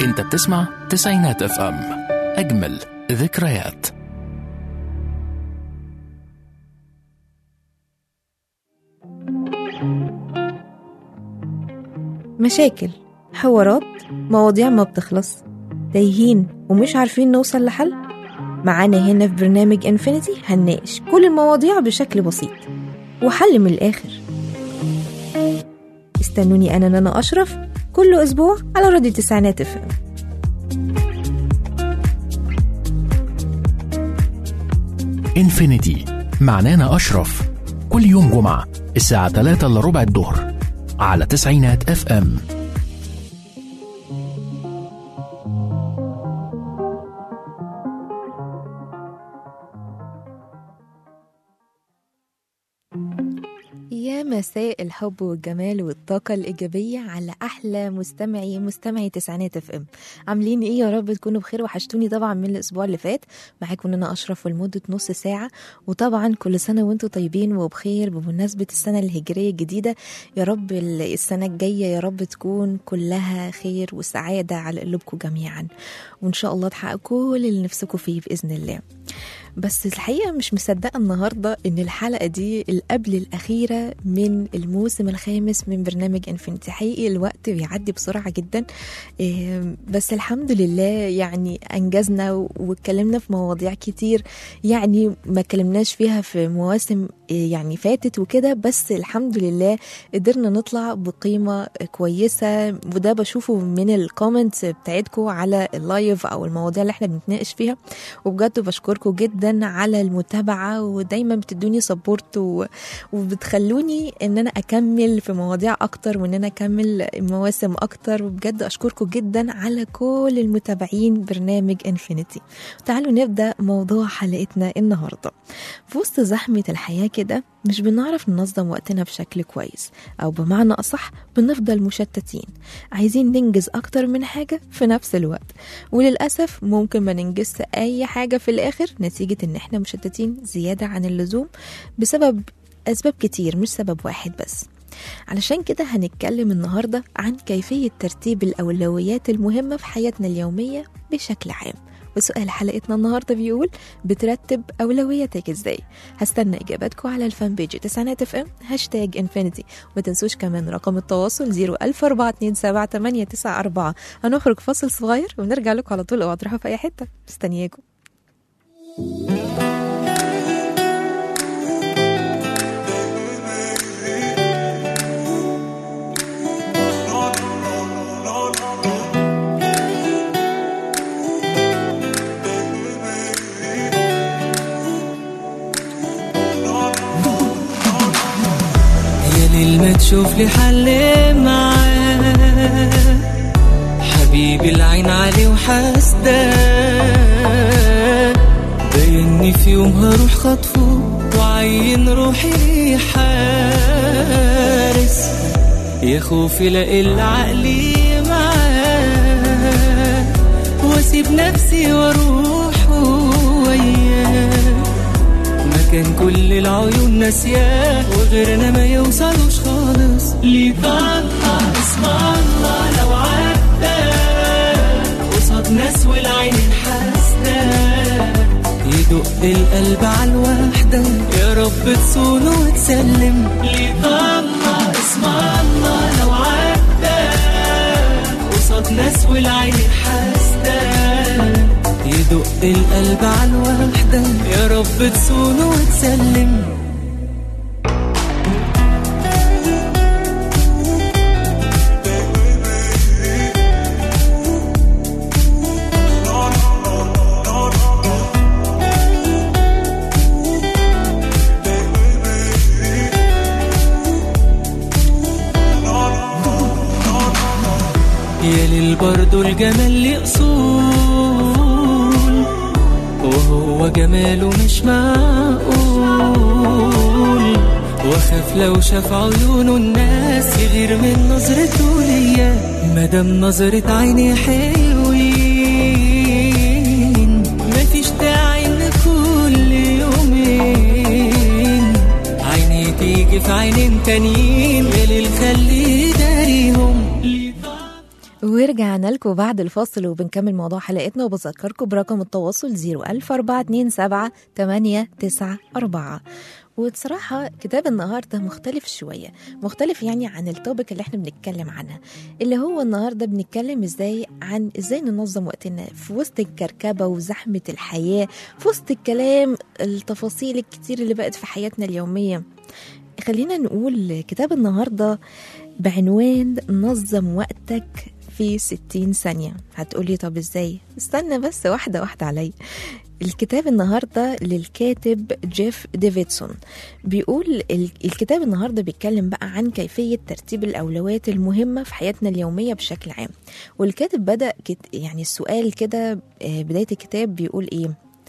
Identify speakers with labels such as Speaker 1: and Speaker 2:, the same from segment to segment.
Speaker 1: انت بتسمع تسعينات اف ام اجمل ذكريات
Speaker 2: مشاكل حوارات مواضيع ما بتخلص تايهين ومش عارفين نوصل لحل معانا هنا في برنامج انفينيتي هنناقش كل المواضيع بشكل بسيط وحل من الآخر استنوني أنا نانا أشرف كل أسبوع على راديو تسعينات اف ام
Speaker 1: انفينيتي مع نانا أشرف كل يوم جمعة الساعة 3 إلا ربع الظهر على تسعينات اف ام
Speaker 2: يا مساء الحب والجمال والطاقة الإيجابية على أحلى مستمعي مستمعي تسعينات اف ام عاملين إيه يا رب تكونوا بخير وحشتوني طبعا من الأسبوع اللي فات معاكم أنا أشرف لمدة نص ساعة وطبعا كل سنة وانتم طيبين وبخير بمناسبة السنة الهجرية الجديدة يا رب ال- السنة الجاية يا رب تكون كلها خير وسعادة على قلوبكم جميعا وإن شاء الله تحققوا كل اللي نفسكم فيه بإذن الله بس الحقيقة مش مصدقة النهاردة إن الحلقة دي القبل الأخيرة من الموسم الخامس من برنامج انفينيتي حقيقي الوقت بيعدي بسرعة جدا إيه، بس الحمد لله يعني أنجزنا و- واتكلمنا في مواضيع كتير يعني ما اتكلمناش فيها في مواسم إيه، يعني فاتت وكده بس الحمد لله قدرنا نطلع بقيمة كويسة وده بشوفه من الكومنتس بتاعتكم على اللايف أو المواضيع اللي احنا بنتناقش فيها وبجد بشكركم جدا على المتابعة ودايما بتدوني سبورت و... وبتخلوني ان انا اكمل في مواضيع اكتر وان انا اكمل مواسم اكتر وبجد اشكركم جدا على كل المتابعين برنامج انفينيتي تعالوا نبدأ موضوع حلقتنا النهاردة في وسط زحمة الحياة كده مش بنعرف ننظم وقتنا بشكل كويس أو بمعنى أصح بنفضل مشتتين عايزين ننجز أكتر من حاجة في نفس الوقت وللأسف ممكن ما ننجزش أي حاجة في الآخر نتيجة إن إحنا مشتتين زيادة عن اللزوم بسبب أسباب كتير مش سبب واحد بس علشان كده هنتكلم النهاردة عن كيفية ترتيب الأولويات المهمة في حياتنا اليومية بشكل عام وسؤال حلقتنا النهاردة بيقول بترتب أولوياتك ازاي هستنى إجاباتكم على الفان بيج تسعينات اف ام هاشتاج انفينيتي وما تنسوش كمان رقم التواصل 01427 هنخرج فاصل صغير ونرجع لكم على طول اوعوا تروحوا في أي حتة مستنياكم
Speaker 3: يا ليل ما تشوف لي حل معاه حبيبي العين عليه وحاسداه باينني في يوم هروح خطفه وعين روحي حارس يا خوفي لا العقلي معاه واسيب نفسي واروح وياه مكان كل العيون ناسياه وغيرنا ما يوصلوش خالص ليه طاقة اسم الله لو عدى قصاد ناس والعين الحاسدة يدق القلب على الوحدة يا رب تصون وتسلم ليه طاقة اسم الله لو عدى قصاد ناس والعين الحاسدة يدق القلب على الوحدة يا رب تصون وتسلم يا ليل برضو الجمال ليه أصول وهو جماله مش معقول واخاف لو شاف عيونه الناس يغير من نظرته ليا مادام نظرة عيني حلوين مفيش داعي ان كل يومين عيني تيجي في عينين تانيين يا ليل خلي داريهم ليه
Speaker 2: ورجعنا لكم بعد الفاصل وبنكمل موضوع حلقتنا وبذكركم برقم التواصل 01427 وبصراحة كتاب النهاردة مختلف شوية مختلف يعني عن التوبك اللي احنا بنتكلم عنها اللي هو النهاردة بنتكلم ازاي عن ازاي ننظم وقتنا في وسط الكركبة وزحمة الحياة في وسط الكلام التفاصيل الكتير اللي بقت في حياتنا اليومية خلينا نقول كتاب النهاردة بعنوان نظم وقتك في 60 ثانية هتقولي طب ازاي استنى بس واحدة واحدة علي الكتاب النهاردة للكاتب جيف ديفيدسون بيقول ال- الكتاب النهاردة بيتكلم بقى عن كيفية ترتيب الأولويات المهمة في حياتنا اليومية بشكل عام والكاتب بدأ كت يعني السؤال كده آه، بداية الكتاب بيقول إيه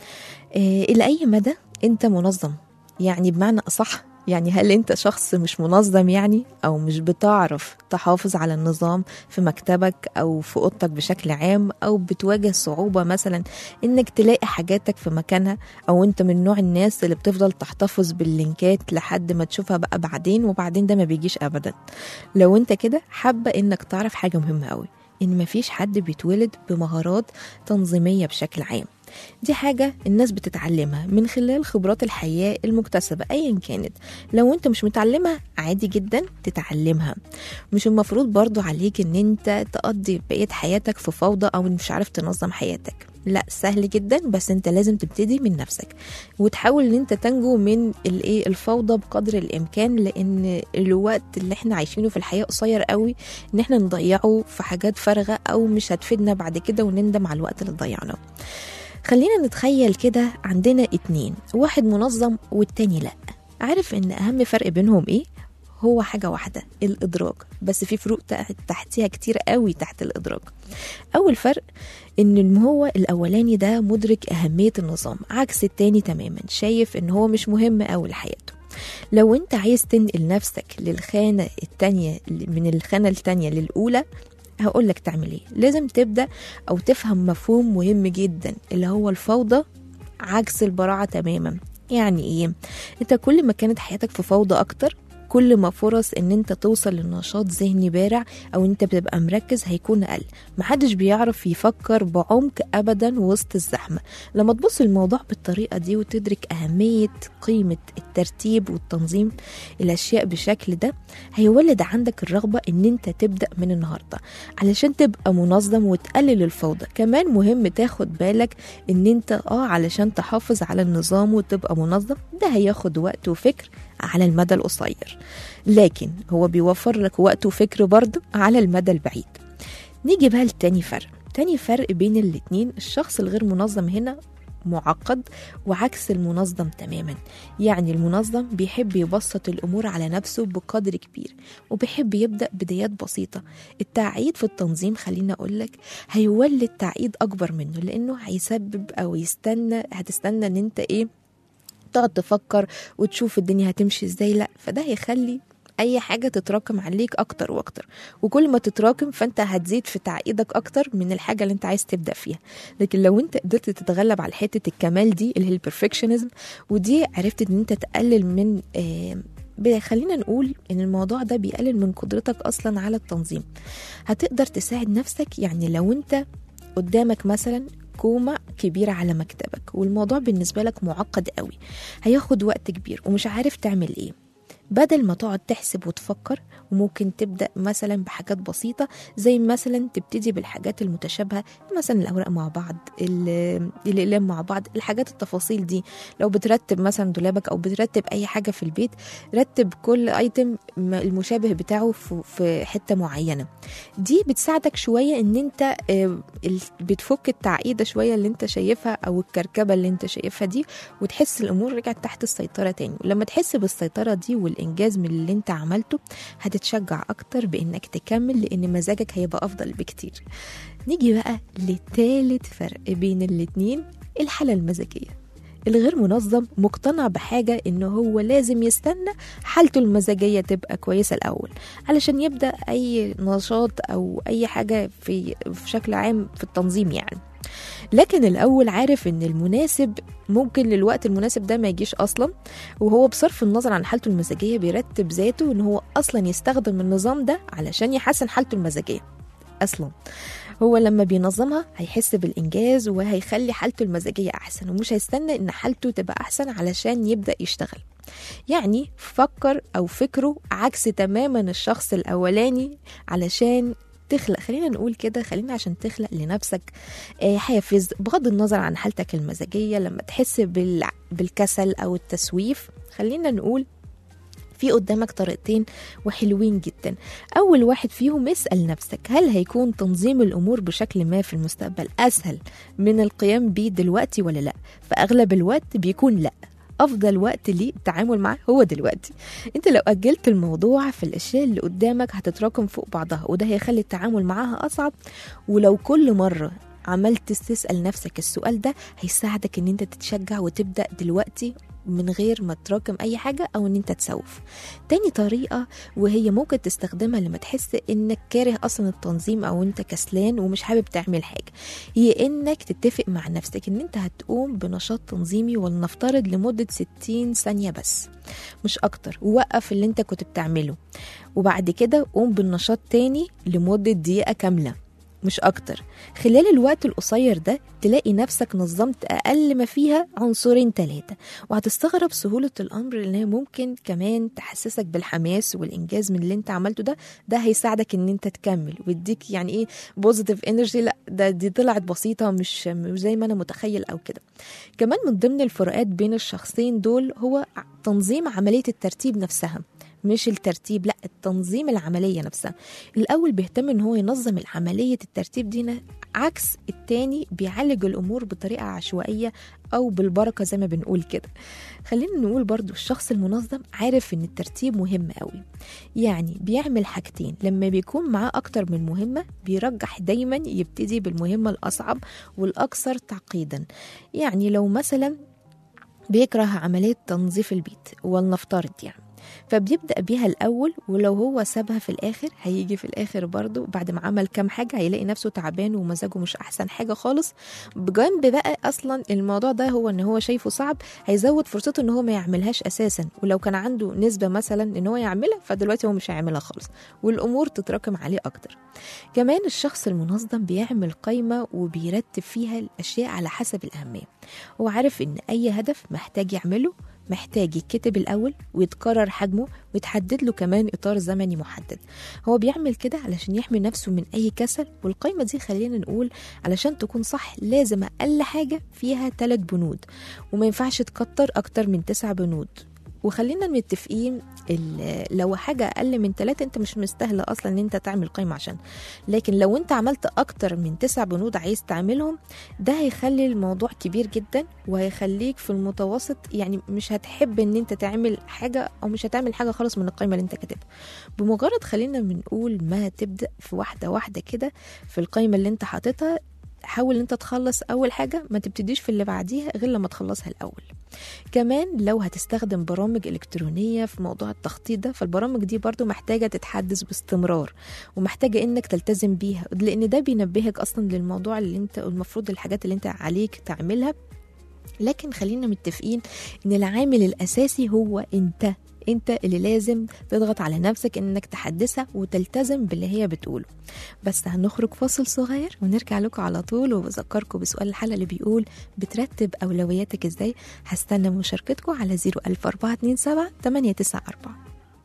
Speaker 2: آه، إلى أي مدى أنت منظم يعني بمعنى أصح يعني هل انت شخص مش منظم يعني او مش بتعرف تحافظ على النظام في مكتبك او في اوضتك بشكل عام او بتواجه صعوبة مثلا انك تلاقي حاجاتك في مكانها او انت من نوع الناس اللي بتفضل تحتفظ باللينكات لحد ما تشوفها بقى بعدين وبعدين ده ما بيجيش ابدا لو انت كده حابة انك تعرف حاجة مهمة قوي ان مفيش حد بيتولد بمهارات تنظيمية بشكل عام دي حاجة الناس بتتعلمها من خلال خبرات الحياة المكتسبة أيا كانت لو انت مش متعلمها عادي جدا تتعلمها مش المفروض برضو عليك ان انت تقضي بقية حياتك في فوضى او مش عارف تنظم حياتك لا سهل جدا بس انت لازم تبتدي من نفسك وتحاول ان انت تنجو من الايه الفوضى بقدر الامكان لان الوقت اللي احنا عايشينه في الحياه قصير قوي ان احنا نضيعه في حاجات فارغه او مش هتفيدنا بعد كده ونندم على الوقت اللي ضيعناه خلينا نتخيل كده عندنا اتنين واحد منظم والتاني لا عارف ان اهم فرق بينهم ايه هو حاجة واحدة الإدراك بس في فروق تحت- تحتيها كتير قوي تحت الإدراك أول فرق إن الم- هو الأولاني ده مدرك أهمية النظام عكس التاني تماما شايف إن هو مش مهم أوي لحياته لو انت عايز تنقل نفسك للخانة التانية من الخانة التانية للأولى هقول لك تعمل ايه لازم تبدأ أو تفهم مفهوم مهم جدا اللي هو الفوضى عكس البراعة تماما يعني ايه انت كل ما كانت حياتك في فوضى اكتر كل ما فرص ان انت توصل لنشاط ذهني بارع او انت بتبقى مركز هيكون اقل محدش بيعرف يفكر بعمق ابدا وسط الزحمه لما تبص الموضوع بالطريقه دي وتدرك اهميه قيمه الترتيب والتنظيم الاشياء بشكل ده هيولد عندك الرغبه ان انت تبدا من النهارده علشان تبقى منظم وتقلل الفوضى كمان مهم تاخد بالك ان انت اه علشان تحافظ على النظام وتبقى منظم ده هياخد وقت وفكر على المدى القصير لكن هو بيوفر لك وقت وفكر برضه على المدى البعيد نيجي بقى لتاني فرق تاني فرق بين الاتنين الشخص الغير منظم هنا معقد وعكس المنظم تماما يعني المنظم بيحب يبسط الامور على نفسه بقدر كبير وبيحب يبدا بدايات بسيطه التعقيد في التنظيم خليني اقول لك هيولد تعقيد اكبر منه لانه هيسبب او يستنى هتستنى ان انت ايه تقعد تفكر وتشوف الدنيا هتمشي ازاي لا فده هيخلي اي حاجه تتراكم عليك اكتر واكتر وكل ما تتراكم فانت هتزيد في تعقيدك اكتر من الحاجه اللي انت عايز تبدا فيها لكن لو انت قدرت تتغلب على حته الكمال دي اللي هي البرفكشنزم ودي عرفت ان انت تقلل من آه ب- خلينا نقول ان الموضوع ده بيقلل من قدرتك اصلا على التنظيم هتقدر تساعد نفسك يعني لو انت قدامك مثلا كومة كبيرة على مكتبك والموضوع بالنسبة لك معقد قوي هياخد وقت كبير ومش عارف تعمل ايه بدل ما تقعد تحسب وتفكر وممكن تبدأ مثلا بحاجات بسيطة زي مثلا تبتدي بالحاجات المتشابهة مثلا الأوراق مع بعض ال- الأقلام مع بعض الحاجات التفاصيل دي لو بترتب مثلا دولابك أو بترتب أي حاجة في البيت رتب كل ايتم المشابه بتاعه في- في حتة معينة دي بتساعدك شوية ان انت آه، ال- بتفك التعقيدة شوية اللي انت شايفها او الكركبة اللي انت شايفها دي وتحس الامور رجعت تحت السيطرة تاني ولما تحس بالسيطرة دي والانجاز من اللي انت عملته هتتشجع اكتر بانك تكمل لان مزاجك هيبقى افضل بكتير نيجي بقى لتالت فرق بين الاتنين الحالة المزاجية الغير منظم مقتنع بحاجة إن هو لازم يستنى حالته المزاجية تبقى كويسة الأول علشان يبدأ أي نشاط أو أي حاجة في, في شكل عام في التنظيم يعني لكن الأول عارف إن المناسب ممكن للوقت المناسب ده ما يجيش أصلا وهو بصرف النظر عن حالته المزاجية بيرتب ذاته إن هو أصلا يستخدم النظام ده علشان يحسن حالته المزاجية اصلا هو لما بينظمها هيحس بالانجاز وهيخلي حالته المزاجيه احسن ومش هيستنى ان حالته تبقى احسن علشان يبدا يشتغل يعني فكر او فكره عكس تماما الشخص الاولاني علشان تخلق خلينا نقول كده خلينا عشان تخلق لنفسك آه، حافز بغض النظر عن حالتك المزاجية لما تحس بال... بالكسل أو التسويف خلينا نقول في قدامك طريقتين وحلوين جدا أول واحد فيهم اسأل نفسك هل هيكون تنظيم الأمور بشكل ما في المستقبل أسهل من القيام بيه دلوقتي ولا لأ فأغلب الوقت بيكون لأ افضل وقت ليه التعامل معاه هو دلوقتي انت لو اجلت الموضوع في الاشياء اللي قدامك هتتراكم فوق بعضها وده هيخلي التعامل معاها اصعب ولو كل مره عملت تسال نفسك السؤال ده هيساعدك ان انت تتشجع وتبدا دلوقتي من غير ما تراكم اي حاجه او ان انت تسوف تاني طريقه وهي ممكن تستخدمها لما تحس انك كاره اصلا التنظيم او انت كسلان ومش حابب تعمل حاجه هي انك تتفق مع نفسك ان انت هتقوم بنشاط تنظيمي ولنفترض لمده 60 ثانيه بس مش اكتر ووقف اللي انت كنت بتعمله وبعد كده قوم بالنشاط تاني لمده دقيقه كامله مش أكتر خلال الوقت القصير ده تلاقي نفسك نظمت أقل ما فيها عنصرين تلاتة وهتستغرب سهولة الأمر لأنها ممكن كمان تحسسك بالحماس والإنجاز من اللي أنت عملته ده ده هيساعدك إن أنت تكمل ويديك يعني إيه بوزيتيف انرجي لا ده دي طلعت بسيطة مش مش زي ما أنا متخيل أو كده كمان من ضمن الفروقات بين الشخصين دول هو تنظيم عملية الترتيب نفسها مش الترتيب لا التنظيم العمليه نفسها الاول بيهتم ان هو ينظم العمليه الترتيب دي عكس التاني بيعالج الامور بطريقه عشوائيه او بالبركه زي ما بنقول كده خلينا نقول برضو الشخص المنظم عارف ان الترتيب مهم قوي يعني بيعمل حاجتين لما بيكون معاه اكتر من مهمه بيرجح دايما يبتدي بالمهمه الاصعب والاكثر تعقيدا يعني لو مثلا بيكره عمليه تنظيف البيت ولنفترض يعني فبيبدأ بيها الأول ولو هو سابها في الآخر هيجي في الآخر برضه بعد ما عمل كام حاجة هيلاقي نفسه تعبان ومزاجه مش أحسن حاجة خالص بجنب بقى أصلا الموضوع ده هو إن هو شايفه صعب هيزود فرصته إن هو ما يعملهاش أساسا ولو كان عنده نسبة مثلا إن هو يعملها فدلوقتي هو مش هيعملها خالص والأمور تتراكم عليه أكتر كمان الشخص المنظم بيعمل قائمة وبيرتب فيها الأشياء على حسب الأهمية هو عارف إن أي هدف محتاج يعمله محتاج يتكتب الأول ويتكرر حجمه ويتحدد له كمان إطار زمني محدد هو بيعمل كده علشان يحمي نفسه من أي كسل والقائمة دي خلينا نقول علشان تكون صح لازم أقل حاجة فيها ثلاث بنود وما ينفعش تكتر أكتر من تسع بنود وخلينا متفقين لو حاجة أقل من ثلاثة أنت مش مستاهلة أصلا أن أنت تعمل قائمة عشان لكن لو أنت عملت أكتر من تسع بنود عايز تعملهم ده هيخلي الموضوع كبير جدا وهيخليك في المتوسط يعني مش هتحب أن أنت تعمل حاجة أو مش هتعمل حاجة خالص من القائمة اللي أنت كاتبها بمجرد خلينا بنقول ما تبدأ في واحدة واحدة كده في القائمة اللي أنت حاططها حاول انت تخلص اول حاجه ما تبتديش في اللي بعديها غير لما تخلصها الاول كمان لو هتستخدم برامج الكترونيه في موضوع التخطيط ده فالبرامج دي برضو محتاجه تتحدث باستمرار ومحتاجه انك تلتزم بيها لان ده بينبهك اصلا للموضوع اللي انت المفروض الحاجات اللي انت عليك تعملها لكن خلينا متفقين ان العامل الاساسي هو انت انت اللي لازم تضغط على نفسك انك تحدثها وتلتزم باللي هي بتقوله بس هنخرج فاصل صغير ونرجع لكم على طول وبذكركم بسؤال الحلقه اللي بيقول بترتب اولوياتك ازاي هستنى مشاركتكم على 01427 894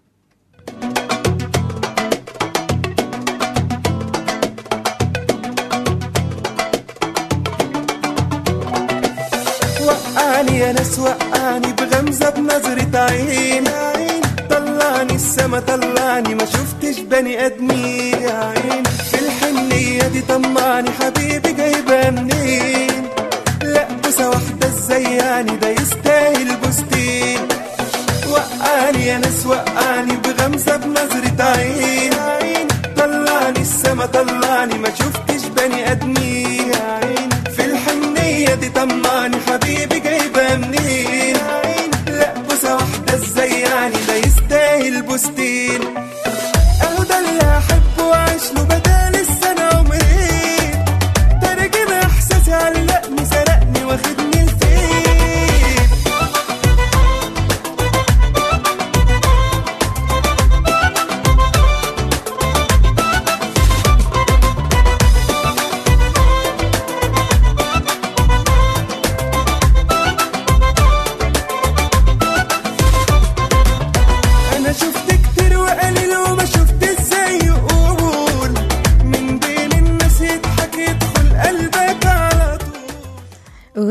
Speaker 4: وقعني يا ناس وقعني بغمزة بنظرة عين طلعني السما طلعني ما شفتش بني ادمين يا عين في الحنية دي طمعني حبيبي جايبها منين لا بوسة واحدة ازاي يعني ده يستاهل بوستين وقعني يا ناس وقعني بغمزة بنظرة عين طلعني السما طلعني ما شفتش بني ادمين يا عين في الحنية دي طمعني حبيبي جايبها منين لا بوسة واحدة ازاي يعني ده يستاهل بوستين اهو ده اللي احبه واعيش له بدال السنة عمرين ترجم احساسي علقني سرقني واخدني لفين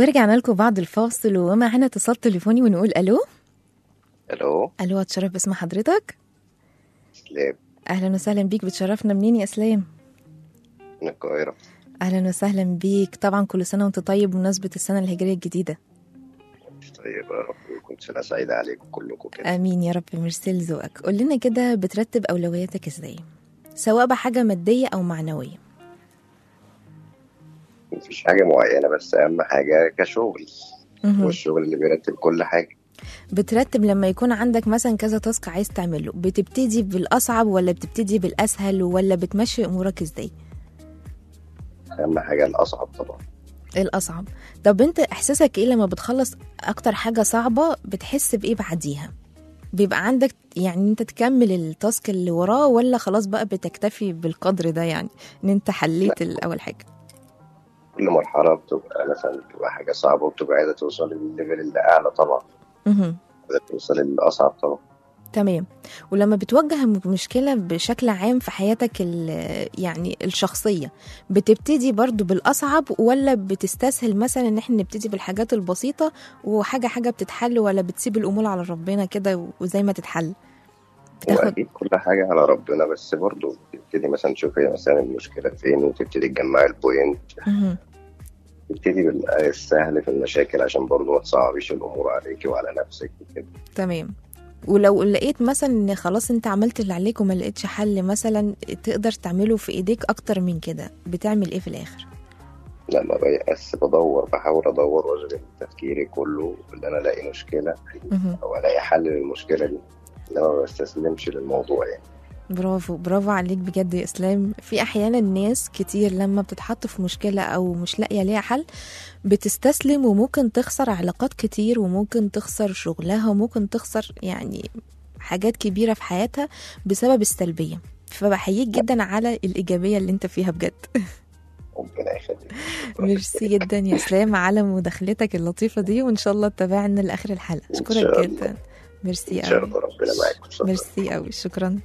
Speaker 2: ورجعنا لكم بعد الفاصل ومعانا اتصال تليفوني ونقول الو
Speaker 5: الو
Speaker 2: الو اتشرف باسم حضرتك
Speaker 5: اسلام
Speaker 2: اهلا وسهلا بيك بتشرفنا منين يا اسلام
Speaker 5: من القاهرة
Speaker 2: اهلا وسهلا بيك طبعا كل سنه وانت طيب بمناسبه السنه الهجريه الجديده
Speaker 5: طيب يا رب يكون سنة سعيدة عليكم كلكم كده
Speaker 2: امين يا رب ميرسي لذوقك قول لنا كده بترتب اولوياتك ازاي سواء بحاجه ماديه او معنويه
Speaker 5: مفيش حاجة معينة بس أهم حاجة كشغل
Speaker 2: مهم.
Speaker 5: والشغل اللي بيرتب كل حاجة
Speaker 2: بترتب لما يكون عندك مثلا كذا تاسك عايز تعمله بتبتدي بالاصعب ولا بتبتدي بالاسهل ولا بتمشي امورك ازاي
Speaker 5: أهم حاجة الأصعب طبعا
Speaker 2: الاصعب طب انت احساسك ايه لما بتخلص اكتر حاجه صعبه بتحس بايه بعديها بيبقى عندك يعني انت تكمل التاسك اللي وراه ولا خلاص بقى بتكتفي بالقدر ده يعني ان انت حليت الاول حاجه
Speaker 5: كل مرحلة بتبقى مثلا بتبقى حاجة صعبة وبتبقى عايزة توصل للليفل اللي أعلى طبعا
Speaker 2: مهم.
Speaker 5: عايزة توصل للأصعب طبعا
Speaker 2: تمام ولما بتواجه م- مشكلة بشكل عام في حياتك ال- يعني الشخصية بتبتدي برضو بالأصعب ولا بتستسهل مثلا إن احنا نبتدي بالحاجات البسيطة وحاجة حاجة بتتحل ولا بتسيب الأمور على ربنا كده وزي ما تتحل بتاخد
Speaker 5: وأكيد كل حاجة على ربنا بس برضه تبتدي مثلا تشوفي مثلا المشكلة فين وتبتدي تجمعي البوينت
Speaker 2: مهم.
Speaker 5: تبتدي بالسهل في المشاكل عشان برضه ما تصعبيش الأمور عليكي وعلى نفسك وكده
Speaker 2: تمام ولو لقيت مثلا ان خلاص انت عملت اللي عليك وما لقيتش حل مثلا تقدر تعمله في ايديك اكتر من كده بتعمل ايه في الاخر
Speaker 5: لا ما بيأس بدور بحاول ادور واشغل تفكيري كله ان انا الاقي مشكله
Speaker 2: مهم.
Speaker 5: او الاقي حل للمشكله دي انما ما بستسلمش للموضوع يعني
Speaker 2: برافو برافو عليك بجد يا اسلام في احيانا ناس كتير لما بتتحط في مشكله او مش لاقيه ليها حل بتستسلم وممكن تخسر علاقات كتير وممكن تخسر شغلها وممكن تخسر يعني حاجات كبيره في حياتها بسبب السلبيه فبحييك جدا على الايجابيه اللي انت فيها بجد
Speaker 5: ربنا يخليك
Speaker 2: ميرسي جدا يا اسلام على مداخلتك اللطيفه دي وان شاء الله تتابعنا لاخر الحلقه
Speaker 5: إن
Speaker 2: اشكرك
Speaker 5: شاء الله.
Speaker 2: جدا ميرسي
Speaker 5: ان شاء
Speaker 2: قوي
Speaker 5: الله ربنا معاكم شكراً.
Speaker 2: ميرسي قوي شكرا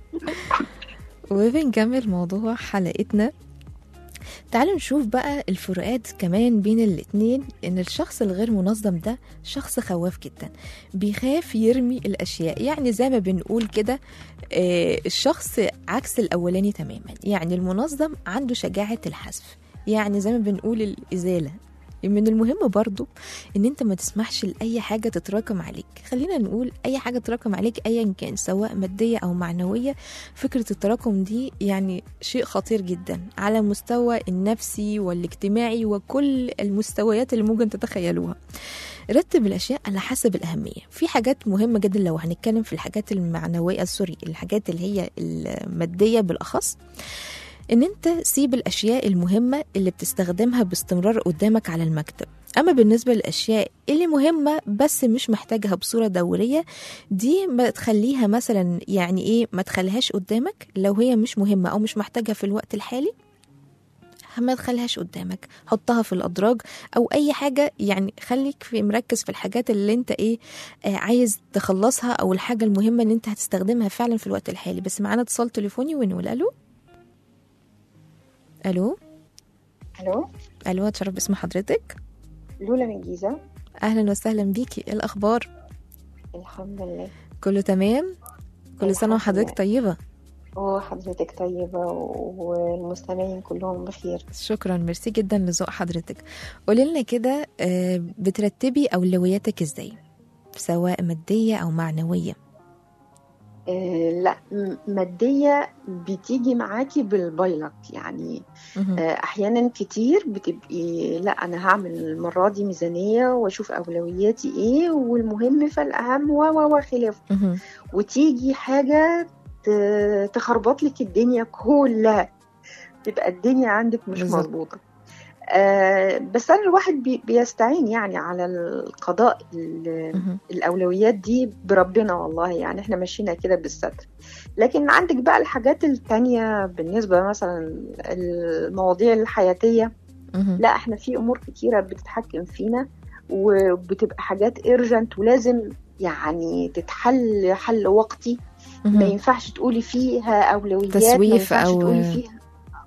Speaker 2: وبنكمل موضوع حلقتنا تعالوا نشوف بقى الفروقات كمان بين الاتنين ان الشخص الغير منظم ده شخص خواف جدا بيخاف يرمي الاشياء يعني زي ما بنقول كده آه، الشخص عكس الاولاني تماما يعني المنظم عنده شجاعة الحذف يعني زي ما بنقول الازالة من المهم برضو ان انت ما تسمحش لاي حاجه تتراكم عليك خلينا نقول اي حاجه تتراكم عليك ايا كان سواء ماديه او معنويه فكره التراكم دي يعني شيء خطير جدا على المستوى النفسي والاجتماعي وكل المستويات اللي ممكن تتخيلوها رتب الاشياء على حسب الاهميه في حاجات مهمه جدا لو هنتكلم في الحاجات المعنويه سوري الحاجات اللي هي الماديه بالاخص ان انت سيب الاشياء المهمه اللي بتستخدمها باستمرار قدامك على المكتب اما بالنسبه للاشياء اللي مهمه بس مش محتاجها بصوره دوريه دي ما تخليها مثلا يعني ايه ما تخليهاش قدامك لو هي مش مهمه او مش محتاجها في الوقت الحالي ما تخليهاش قدامك حطها في الادراج او اي حاجه يعني خليك في مركز في الحاجات اللي انت ايه آه عايز تخلصها او الحاجه المهمه اللي انت هتستخدمها فعلا في الوقت الحالي بس معانا اتصال تليفوني ونقول الو الو
Speaker 6: الو
Speaker 2: الو اتشرف باسم حضرتك
Speaker 6: لولا من الجيزه
Speaker 2: اهلا وسهلا بيكي ايه الاخبار
Speaker 6: الحمد لله
Speaker 2: كله تمام كل سنه
Speaker 6: الحمد
Speaker 2: وحضرتك
Speaker 6: لله.
Speaker 2: طيبه
Speaker 6: وحضرتك طيبة والمستمعين كلهم بخير
Speaker 2: شكرا ميرسي جدا لذوق حضرتك قولي لنا كده آه، بترتبي اولوياتك ازاي سواء ماديه او معنويه
Speaker 6: آه لا م- مادية بتيجي معاكي بالبايلك يعني
Speaker 2: مهم.
Speaker 6: آه أحيانا كتير بتبقي لا أنا هعمل المرة دي ميزانية وأشوف أولوياتي إيه والمهم فالأهم و و وخلافه
Speaker 2: مهم.
Speaker 6: وتيجي حاجة ت- تخربط لك الدنيا كلها تبقى الدنيا عندك مش
Speaker 2: بالظبط.
Speaker 6: مظبوطة آه بس أنا الواحد بي بيستعين يعني على القضاء ال-
Speaker 2: مهم.
Speaker 6: الأولويات دي بربنا والله يعني احنا ماشيين كده بالستر لكن عندك بقى الحاجات التانية بالنسبة مثلا المواضيع الحياتية
Speaker 2: مهم.
Speaker 6: لا احنا في أمور كتيرة بتتحكم فينا وبتبقى حاجات ايرجنت ولازم يعني تتحل حل وقتي ما
Speaker 2: مهم.
Speaker 6: ينفعش تقولي فيها اولويات
Speaker 2: تسويف
Speaker 6: ما ينفعش
Speaker 2: أو-
Speaker 6: تقولي فيها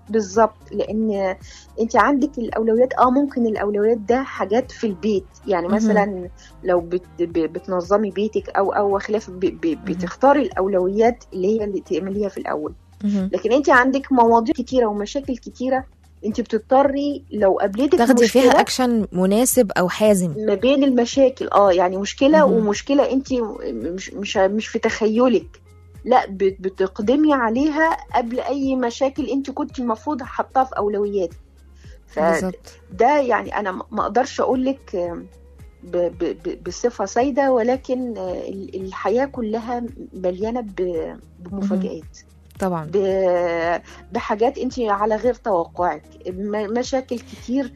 Speaker 6: بالظبط لان انت عندك الاولويات اه ممكن الاولويات ده حاجات في البيت يعني
Speaker 2: مهم.
Speaker 6: مثلا لو بت ب- بتنظمي بيتك او او خلاف ب- ب- بتختاري الاولويات اللي هي اللي تعمليها في الاول
Speaker 2: مهم.
Speaker 6: لكن انت عندك مواضيع كتيره ومشاكل كتيره انت بتضطري لو قابلتك
Speaker 2: تاخدي فيها
Speaker 6: مشكلة
Speaker 2: اكشن مناسب او حازم
Speaker 6: ما بين المشاكل اه يعني مشكله
Speaker 2: مهم.
Speaker 6: ومشكله انت مش مش مش في تخيلك لا بت- بتقدمي عليها قبل اي مشاكل انت كنت المفروض حاطاها في اولوياتك
Speaker 2: بالظبط
Speaker 6: فده يعني انا ما اقدرش اقول لك ب- ب- ب- بصفه سايده ولكن آه، ال- الحياه كلها مليانه ب- بمفاجآت
Speaker 2: طبعا
Speaker 6: ب- بحاجات انت على غير توقعك م- مشاكل كتير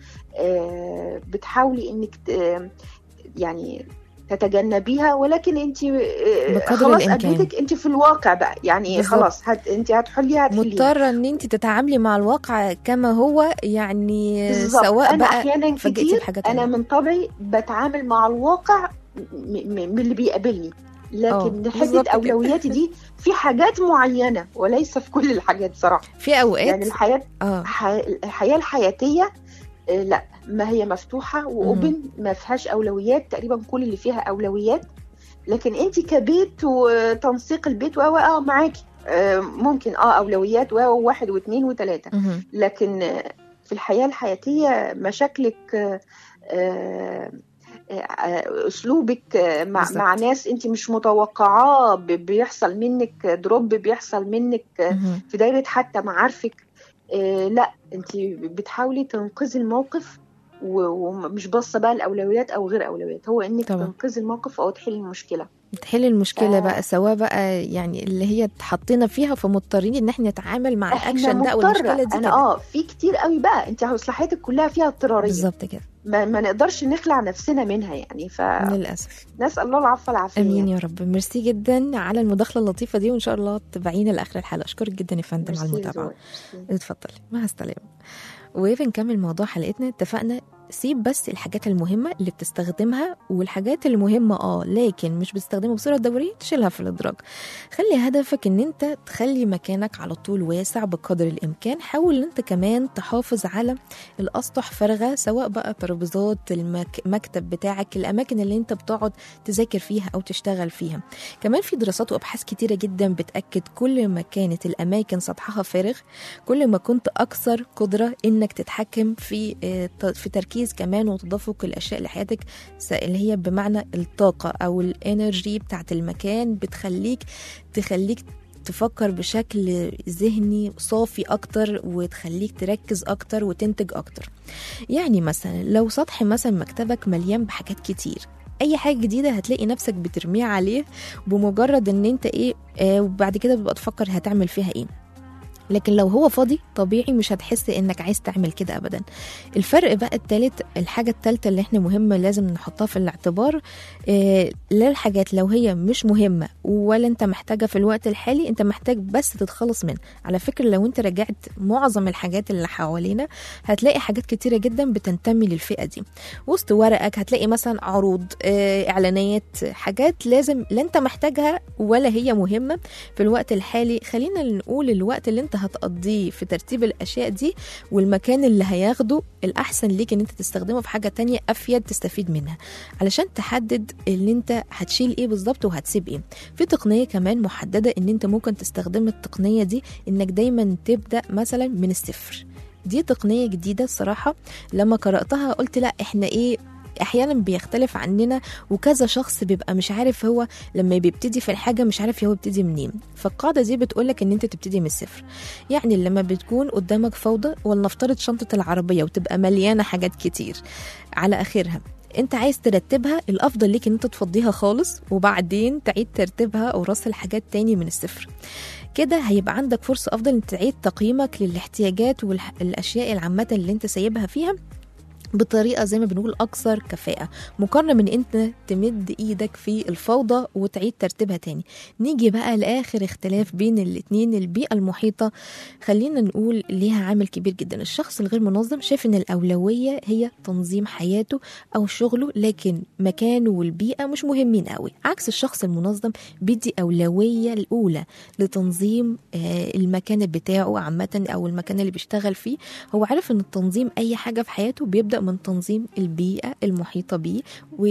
Speaker 6: آه، بتحاولي انك ت- يعني تتجنبيها ولكن انت آه،
Speaker 2: بقدر
Speaker 6: خلاص
Speaker 2: الإمكان.
Speaker 6: قابلتك انت في الواقع بقى يعني
Speaker 2: بالظبط.
Speaker 6: خلاص هت انت هتحليها هتحليها
Speaker 2: مضطره ان انت تتعاملي مع الواقع كما هو يعني
Speaker 6: بالظبط.
Speaker 2: سواء
Speaker 6: انا
Speaker 2: بقى
Speaker 6: احيانا
Speaker 2: فاجئتي
Speaker 6: كتير
Speaker 2: بحاجه
Speaker 6: انا
Speaker 2: تانية
Speaker 6: من طبعي بتعامل مع الواقع م- م- من اللي بيقابلني
Speaker 2: آه،
Speaker 6: لكن
Speaker 2: بالظبط
Speaker 6: حته
Speaker 2: كده.
Speaker 6: اولوياتي دي في حاجات معينه وليس في كل الحاجات صراحه
Speaker 2: في اوقات
Speaker 6: يعني الحياه
Speaker 2: اه
Speaker 6: ح- الحياه الحياتيه آه، لا ما هي مفتوحه واوبن ما فيهاش اولويات تقريبا كل اللي فيها اولويات لكن انت كبيت وتنسيق البيت و اه معاكي آه، ممكن اه اولويات و واحد واثنين وثلاثه
Speaker 2: مهم.
Speaker 6: لكن آه، في الحياه الحياتيه مشاكلك آه، آه، آه، اسلوبك آه، مع,
Speaker 2: بالظبط.
Speaker 6: مع ناس انت مش متوقعاه ب- بيحصل منك دروب بيحصل منك آه،
Speaker 2: مهم.
Speaker 6: في دايره حتى معارفك آه، لا انت بتحاولي تنقذي الموقف و- ومش باصه بقى الاولويات او غير اولويات هو انك
Speaker 2: طبعا.
Speaker 6: تنقذي الموقف او تحلي المشكله
Speaker 2: تحل المشكله
Speaker 6: آه.
Speaker 2: بقى سواء بقى يعني اللي هي اتحطينا فيها فمضطرين ان احنا نتعامل مع
Speaker 6: احنا
Speaker 2: الاكشن ده او
Speaker 6: مضطرة.
Speaker 2: المشكله دي
Speaker 6: انا
Speaker 2: كده.
Speaker 6: اه في كتير قوي بقى انت مصلحتك كلها فيها اضطراريه
Speaker 2: بالظبط كده
Speaker 6: ما, ما نقدرش نخلع نفسنا منها يعني فنسال
Speaker 2: للاسف
Speaker 6: الله العفو والعافيه
Speaker 2: امين
Speaker 6: يعني.
Speaker 2: يا رب ميرسي جدا على المداخله اللطيفه دي وان شاء الله تبعينا لاخر الحلقه اشكرك جدا يا فندم على
Speaker 6: ميرسي
Speaker 2: المتابعه
Speaker 6: زوي. ميرسي.
Speaker 2: اتفضلي مع السلامه وبنكمل موضوع حلقتنا اتفقنا سيب بس الحاجات المهمة اللي بتستخدمها والحاجات المهمة اه لكن مش بتستخدمها بصورة دورية تشيلها في الإدراج خلي هدفك ان انت تخلي مكانك على طول واسع بقدر الإمكان حاول ان انت كمان تحافظ على الأسطح فارغة سواء بقى ترابيزات المكتب بتاعك الأماكن اللي انت بتقعد تذاكر فيها أو تشتغل فيها كمان في دراسات وأبحاث كتيرة جدا بتأكد كل ما كانت الأماكن سطحها فارغ كل ما كنت أكثر قدرة إنك تتحكم في آه، ت- في تركيز كمان وتدفق الأشياء لحياتك س- اللي هي بمعنى الطاقة أو الإنرجي بتاعت المكان بتخليك تخليك تفكر بشكل ذهني صافي أكتر وتخليك تركز أكتر وتنتج أكتر يعني مثلا لو سطح مثلا مكتبك مليان بحاجات كتير اي حاجه جديده هتلاقي نفسك بترميها عليه بمجرد ان انت ايه آه وبعد كده بتبقى تفكر هتعمل فيها ايه لكن لو هو فاضي طبيعي مش هتحس انك عايز تعمل كده ابدا الفرق بقى التالت الحاجة التالتة اللي احنا مهمة لازم نحطها في الاعتبار إيه للحاجات لو هي مش مهمة ولا انت محتاجة في الوقت الحالي انت محتاج بس تتخلص منها على فكرة لو انت راجعت معظم الحاجات اللي حوالينا هتلاقي حاجات كتيرة جدا بتنتمي للفئة دي وسط ورقك هتلاقي مثلا عروض إيه اعلانات حاجات لازم لا انت محتاجها ولا هي مهمة في الوقت الحالي خلينا نقول الوقت اللي انت هتقضيه في ترتيب الاشياء دي والمكان اللي هياخده الاحسن ليك ان انت تستخدمه في حاجه تانية افيد تستفيد منها علشان تحدد اللي انت هتشيل ايه بالظبط وهتسيب ايه في تقنيه كمان محدده ان انت ممكن تستخدم التقنيه دي انك دايما تبدا مثلا من الصفر دي تقنيه جديده الصراحه لما قراتها قلت لا احنا ايه احيانا بيختلف عننا وكذا شخص بيبقى مش عارف هو لما بيبتدي في الحاجه مش عارف هو بيبتدي منين فالقاعده دي بتقولك ان انت تبتدي من الصفر يعني لما بتكون قدامك فوضى ولنفترض شنطه العربيه وتبقى مليانه حاجات كتير على اخرها انت عايز ترتبها الافضل ليك ان انت تفضيها خالص وبعدين تعيد ترتيبها او رص الحاجات تاني من الصفر كده هيبقى عندك فرصه افضل ان تعيد تقييمك للاحتياجات والاشياء العامه اللي انت سايبها فيها بطريقه زي ما بنقول اكثر كفاءه مقارنه من انت تمد ايدك في الفوضى وتعيد ترتيبها تاني نيجي بقى لاخر اختلاف بين الاتنين البيئه المحيطه خلينا نقول ليها عامل كبير جدا الشخص الغير منظم شايف ان الاولويه هي تنظيم حياته او شغله لكن مكانه والبيئه مش مهمين قوي عكس الشخص المنظم بيدي اولويه الاولى لتنظيم آه، المكان بتاعه عامه او المكان اللي بيشتغل فيه هو عارف ان التنظيم اي حاجه في حياته بيبدا من تنظيم البيئه المحيطه بيه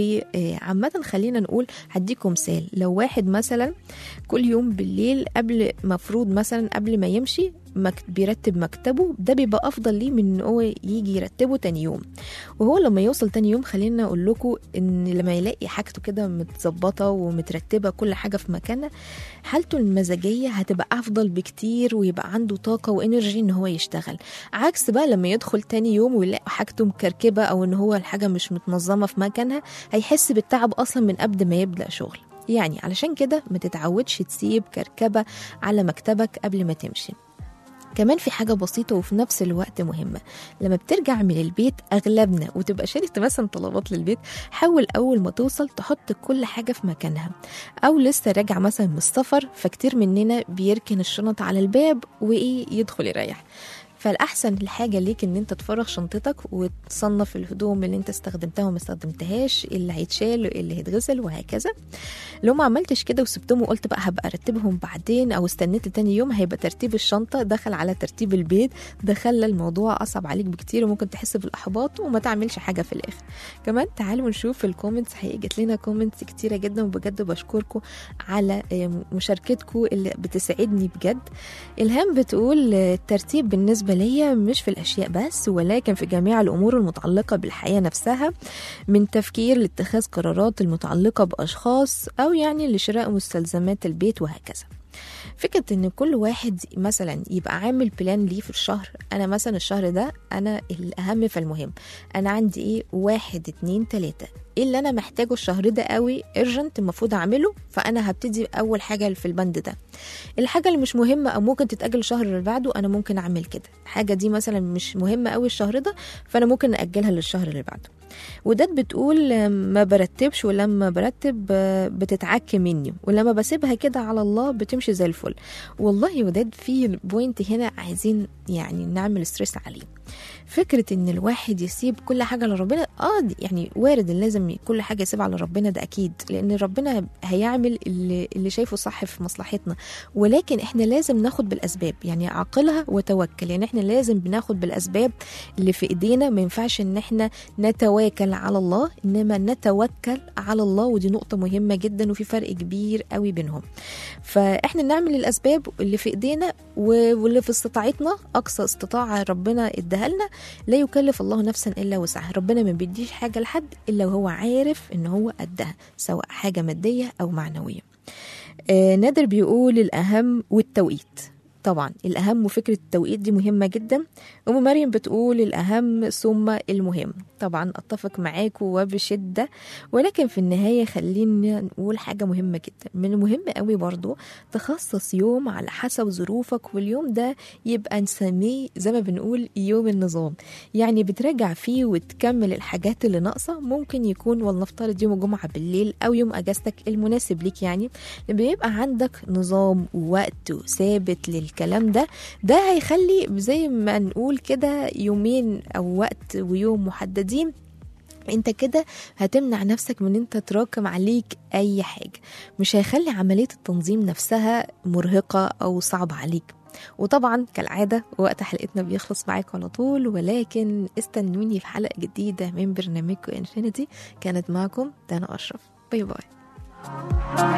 Speaker 2: وعامه خلينا نقول هديكم مثال لو واحد مثلا كل يوم بالليل قبل مفروض مثلا قبل ما يمشي مك- بيرتب مكتبه ده بيبقى افضل ليه من ان هو يجي يرتبه تاني يوم وهو لما يوصل تاني يوم خلينا اقول لكم ان لما يلاقي حاجته كده متظبطه ومترتبه كل حاجه في مكانها حالته المزاجيه هتبقى افضل بكتير ويبقى عنده طاقه وانرجي ان هو يشتغل عكس بقى لما يدخل تاني يوم ويلاقي حاجته مكركبه او ان هو الحاجه مش متنظمه في مكانها هيحس بالتعب اصلا من قبل ما يبدا شغل يعني علشان كده ما تتعودش تسيب كركبه على مكتبك قبل ما تمشي كمان في حاجة بسيطة وفي نفس الوقت مهمة لما بترجع من البيت أغلبنا وتبقى شاريت مثلا طلبات للبيت حاول أول ما توصل تحط كل حاجة في مكانها أو لسه راجع مثلا من السفر فكتير مننا بيركن الشنط على الباب وإيه يدخل يريح فالأحسن الحاجة ليك إن أنت تفرغ شنطتك وتصنف الهدوم اللي أنت استخدمتها وما استخدمتهاش اللي هيتشال اللي هيتغسل وهكذا لو ما عملتش كده وسبتهم وقلت بقى هبقى ارتبهم بعدين او استنيت تاني يوم هيبقى ترتيب الشنطه دخل على ترتيب البيت ده خلى الموضوع اصعب عليك بكتير وممكن تحس بالاحباط وما تعملش حاجه في الاخر كمان تعالوا نشوف في الكومنتس هيجت لنا كومنتس كتيره جدا وبجد بشكركم على آه، مشاركتكم اللي بتسعدني بجد الهام بتقول آه، الترتيب بالنسبه ليا مش في الاشياء بس ولكن في جميع الامور المتعلقه بالحياه نفسها من تفكير لاتخاذ قرارات المتعلقة بأشخاص أو يعني لشراء مستلزمات البيت وهكذا فكرة ان كل واحد مثلا يبقى عامل بلان ليه في الشهر انا مثلا الشهر ده انا الاهم فالمهم انا عندي ايه واحد اتنين تلاتة ايه اللي انا محتاجه الشهر ده قوي ارجنت المفروض اعمله فانا هبتدي اول حاجة في البند ده الحاجة اللي مش مهمة او ممكن تتأجل الشهر اللي بعده انا ممكن اعمل كده الحاجة دي مثلا مش مهمة قوي الشهر ده فانا ممكن اجلها للشهر اللي بعده وداد بتقول آه، ما برتبش ولما برتب آه، بتتعك مني ولما بسيبها كده على الله بتمشي زي الفل والله يا وداد في بوينت هنا عايزين يعني نعمل ستريس عليه فكرة ان الواحد يسيب كل حاجة لربنا اه دي يعني وارد إن لازم كل حاجة يسيبها على ربنا ده اكيد لان ربنا هيعمل اللي, اللي شايفه صح في مصلحتنا ولكن احنا لازم ناخد بالاسباب يعني عقلها وتوكل يعني احنا لازم بناخد بالاسباب اللي في ايدينا ما ينفعش ان احنا نتواكل على الله انما نتوكل على الله ودي نقطة مهمة جدا وفي فرق كبير قوي بينهم فاحنا نعمل الاسباب اللي في ايدينا و- واللي في استطاعتنا اقصى استطاعة ربنا اداها لنا لا يكلف الله نفسا الا وسعها ربنا ما بيديش حاجة لحد الا وهو عارف ان هو قدها سواء حاجة مادية او معنوية آه نادر بيقول الاهم والتوقيت طبعا الأهم وفكرة التوقيت دي مهمة جدا أم مريم بتقول الأهم ثم المهم طبعا أتفق معاكم وبشدة ولكن في النهاية خلينا نقول حاجة مهمة جدا من المهم قوي برضو تخصص يوم على حسب ظروفك واليوم ده يبقى نسميه زي ما بنقول يوم النظام يعني بتراجع فيه وتكمل الحاجات اللي ناقصة ممكن يكون ولنفترض يوم الجمعة بالليل أو يوم أجازتك المناسب ليك يعني بيبقى عندك نظام ووقت ثابت للكلام ده ده هيخلي زي ما نقول كده يومين أو وقت ويوم محددين انت كده هتمنع نفسك من انت تراكم عليك اي حاجة مش هيخلي عملية التنظيم نفسها مرهقة او صعبة عليك وطبعا كالعادة وقت حلقتنا بيخلص معاكم على طول ولكن استنوني في حلقة جديدة من برنامجكم انفينيتي كانت معكم دانا أشرف باي باي